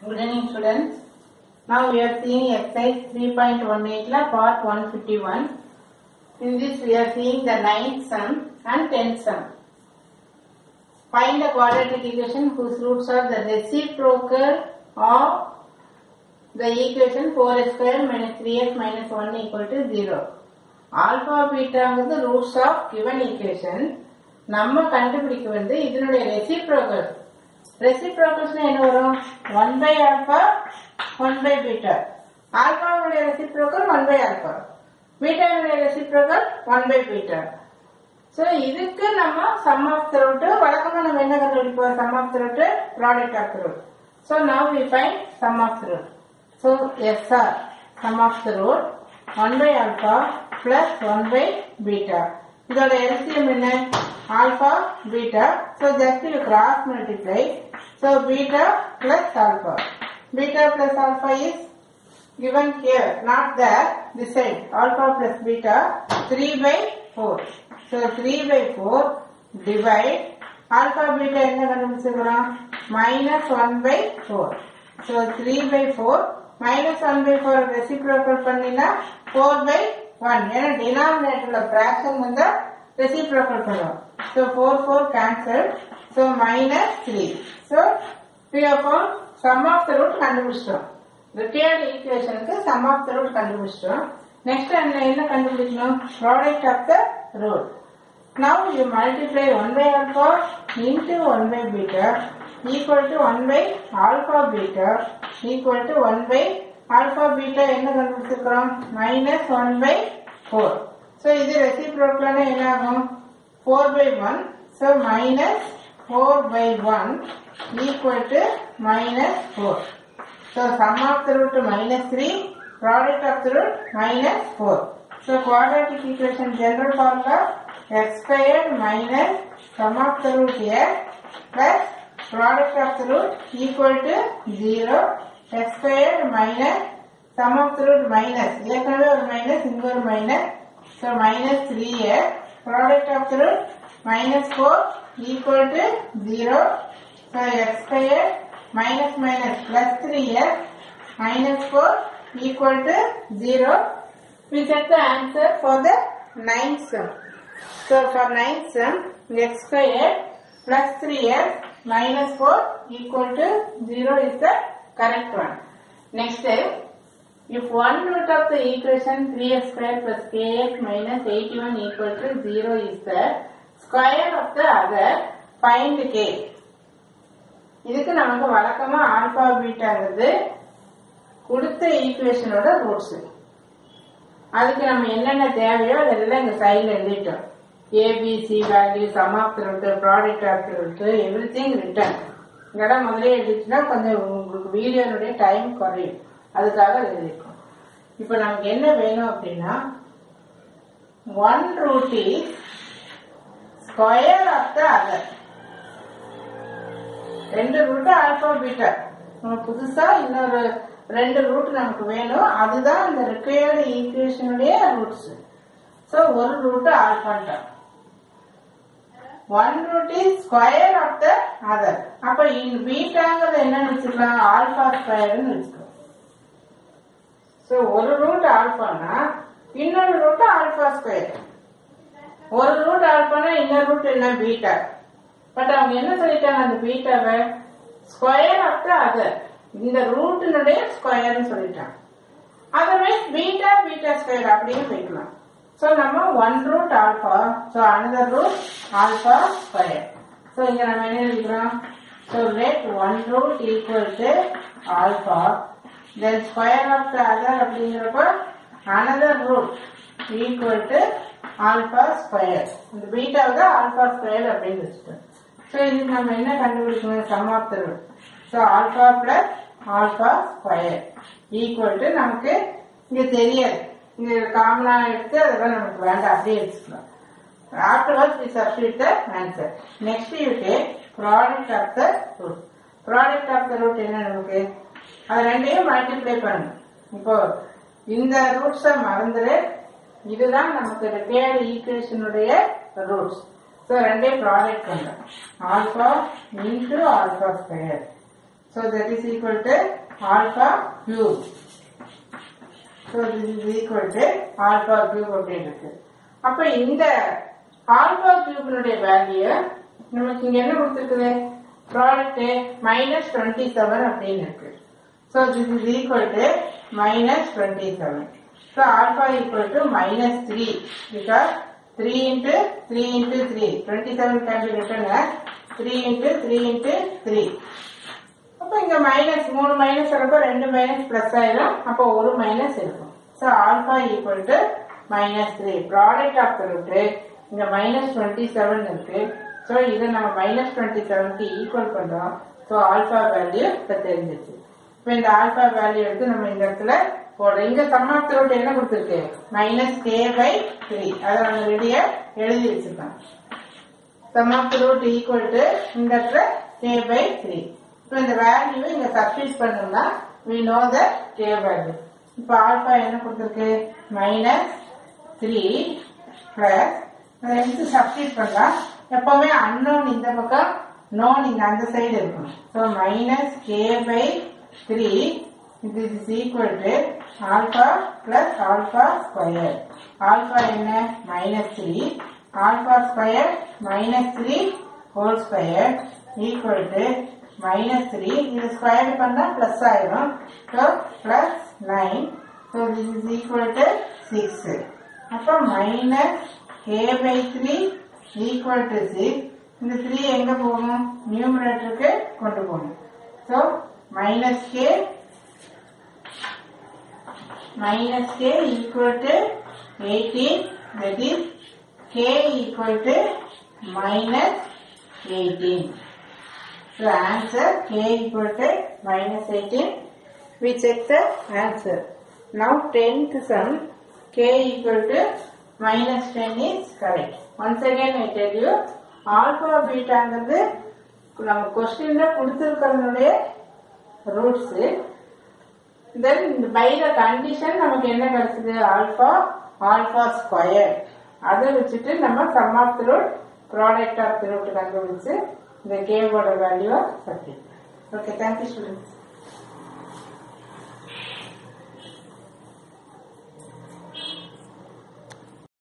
Good evening students. Now we are seeing exercise 3.18 la part 151. In this we are seeing the ninth sum and tenth sum. Find the quadratic equation whose roots are the reciprocal of the equation 4x square minus 3x minus 1 equal to 0. Alpha பீட்டாங்கிறது roots of given equation நம்ம கண்டுபிடிக்க வந்து இதனுடைய reciprocal ரெசிப்ரோக்கல்ஸ்னா என்ன வரும் one by alpha one by beta ஆல்பாவுடைய reciprocal one by alpha பீட்டாவுடைய reciprocal one by beta so இதுக்கு நம்ம சம் ஆஃப் த ரூட் வழக்கமாக நம்ம என்ன கண்டுபிடிப்போம் sum of the root product of the root so now we find sum of the root so SR sum of the root one by alpha plus one by beta இதோட LCM என்ன alpha beta so just you cross multiply so beta plus alpha beta plus alpha is given here, not there, this side, alpha plus beta, 3 by 4. So 3 by 4 divide, alpha beta என்ன கண்டுபிடிச்சிருக்கிறோம் minus 1 by 4. So 3 by 4, minus 1 by 4 reciprocal பண்ணினா 4 by 1. ஏன்னா denominatorல fraction வந்து reciprocal பண்ணுவோம். So 4 4 cancel. So minus 3. So we have found sum of the root கண்டுபிடிச்சிட்டோம். Required ஈக்குவேஷனுக்கு sum of the root கண்டுபிடிச்சிட்டோம் next என்ன என்ன கண்டுபிடிக்கணும் product of the root now you multiply one by alpha into one by beta equal to one by alpha beta equal to one by alpha beta என்ன கண்டுபிடிச்சிருக்கிறோம் minus one by four so இது ரெசிப்ரோக்கலான என்ன ஆகும் four by one so minus four by one equal to minus four So sum of the root minus 3, product of the root minus 4. So quadratic equation general formula x squared minus sum of the root x plus product of the root equal to 0 x squared minus sum of the root minus ஏற்கனவே ஒரு minus இங்க ஒரு minus so minus three x product of the root minus four equal to zero so x square minus minus plus 3x minus 4 equal to 0. We get the answer for the ninth sum. So for ninth sum, x square plus 3x minus 4 equal to 0 is the correct one. Next is, if one root of the equation 3x square plus kx minus 81 equal to 0 is the square of the other, find k. இதுக்கு நமக்கு வழக்கமா alpha பீட்டாங்கிறது கொடுத்த ஈக்குவேஷனோட roots அதுக்கு நம்ம என்னென்ன தேவையோ அதெல்லாம் இந்த சைடில் எழுதிட்டோம் ABC value sum of root product of root everything written இதெல்லாம் முதலே எழுதிச்சுன்னா கொஞ்சம் உங்களுக்கு வீடியோனுடைய டைம் குறையும் அதுக்காக எழுதியிருக்கோம் இப்போ நமக்கு என்ன வேணும் அப்படின்னா one root is square of the other ரெண்டு ரூட் ஆல்பா பீட்டா நம்ம புதுசா இன்னொரு ரெண்டு ரூட் நமக்கு வேணும் அதுதான் இந்த ரிக்வயர்டு ஈக்குவேஷனுடைய ரூட்ஸ் ஸோ ஒரு ரூட் ஆல்பான்டா one root is square of the other அப்ப இந்த பீட்டாங்கிறது என்னன்னு வச்சுக்கலாம் ஆல்பா ஸ்கொயர்னு வச்சுக்கலாம் ஸோ ஒரு ரூட் ஆல்பானா இன்னொரு ரூட் ஆல்பா ஸ்கொயர் ஒரு ரூட் ஆல்பானா இன்னொரு ரூட் என்ன பீட்டா பட் அவங்க என்ன சொல்லிட்டாங்க அந்த பீட்டாவை ஸ்கொயர் ஆஃப் த அதர் இந்த ரூட்டினுடைய ஸ்கொயர்னு சொல்லிட்டாங்க அதர்வைஸ் பீட்டா பீட்டா ஸ்கொயர் அப்படின்னு வைக்கலாம் ஸோ நம்ம one root alpha so another root alpha square so இங்க நம்ம என்ன எழுதிக்கிறோம் so let one root equal to alpha then square of the other அப்படிங்கிறப்ப another root equal to alpha square இந்த பீட்டாவை ஆல்பா ஸ்கொயர் அப்படின்னு வச்சுட்டோம் ஸோ இதுக்கு நம்ம என்ன கண்டுபிடிக்கணும் sum of the root so alpha plus alpha square equal to நமக்கு இங்க தெரியாது இங்க காமனா எடுத்து அதெல்லாம் நமக்கு வேண்டாம் அப்படியே வச்சுக்கலாம் afterwards we substitute the answer next you take product of the root product of the root என்ன நமக்கு அது ரெண்டையும் மல்டிப்ளை பண்ணணும் இப்போ இந்த ரூட்ஸை மறந்துடு இதுதான் நமக்கு ரிப்பேர்டு ஈக்குவேஷனுடைய ரூட்ஸ் ஸோ ரெண்டே ப்ராடக்ட் பண்ணுறோம் alpha into alpha square So that is equal to alpha cube. So this is equal to alpha cube அப்படின்னு இருக்கு அப்ப இந்த ஆல்பா கியூபினுடைய வேல்யூ நமக்கு இங்க என்ன கொடுத்துருக்குது ப்ராடக்ட் மைனஸ் டுவெண்ட்டி செவன் அப்படின்னு இருக்கு so this is equal to minus twenty seven so alpha equal to minus three because three into three into three twenty seven can be written three into three into three அப்போ இங்க minus மூணு minus இருக்கும் ரெண்டு minus plus ஆயிடும் அப்போ ஒரு minus இருக்கும் so alpha equal to minus three product of the root இங்க மைனஸ் டுவெண்ட்டி செவன் இருக்கு ஸோ இதை நம்ம மைனஸ் டுவெண்ட்டி செவனுக்கு ஈக்குவல் பண்றோம் ஸோ ஆல்பா வேல்யூ இப்போ தெரிஞ்சிச்சு இப்போ இந்த ஆல்பா வேல்யூ எடுத்து நம்ம இந்த இடத்துல போடுறோம் இங்க சம்மாப் ரூட் என்ன கொடுத்துருக்கு மைனஸ் கே பை த்ரீ அதை நம்ம ரெடியா எழுதி வச்சிருக்கோம் sum of the root equal to இந்த இடத்துல k by 3 இப்போ இந்த வேல்யூ இங்க சப்ஸ்டிட் பண்ணோம்னா we know the k value இப்போ ஆல்பா என்ன கொடுத்திருக்கு மைனஸ் த்ரீ பிளஸ் ரெண்டு சப்ஸ்டிட் பண்ணலாம் எப்பவுமே அன்னோன் இந்த பக்கம் நோன் இங்க அந்த சைடு இருக்கணும் so minus k by three இது is equal to alpha plus alpha square alpha என்ன minus three alpha square minus three whole square equal to minus three இது ஸ்கொயர் பண்ணா பிளஸ் ஆயிரும் so plus nine so this is equal to six அப்போ minus k by three equal to six இந்த three எங்க போகணும் நியூமரேட்டருக்கு கொண்டு போகணும் so minus k minus k equal to 18 that is k equal to minus 18 so answer k equal to minus 18 we check the answer now 10th sum k equal to minus 10 is correct once again I tell you alpha betaங்கிறது நம்ம கொஸ்டின்ல கொடுத்திருக்கிறதுடைய roots then by the condition நமக்கு என்ன கிடைச்சது alpha alpha square அதை வச்சுட்டு நம்ம sum of the root product of the root கண்டுபிடிச்சு இந்த கேவோட வேல்யூவை சப்ஜெக்ட் ஓகே தேங்க்யூ ஸ்டூடெண்ட்ஸ்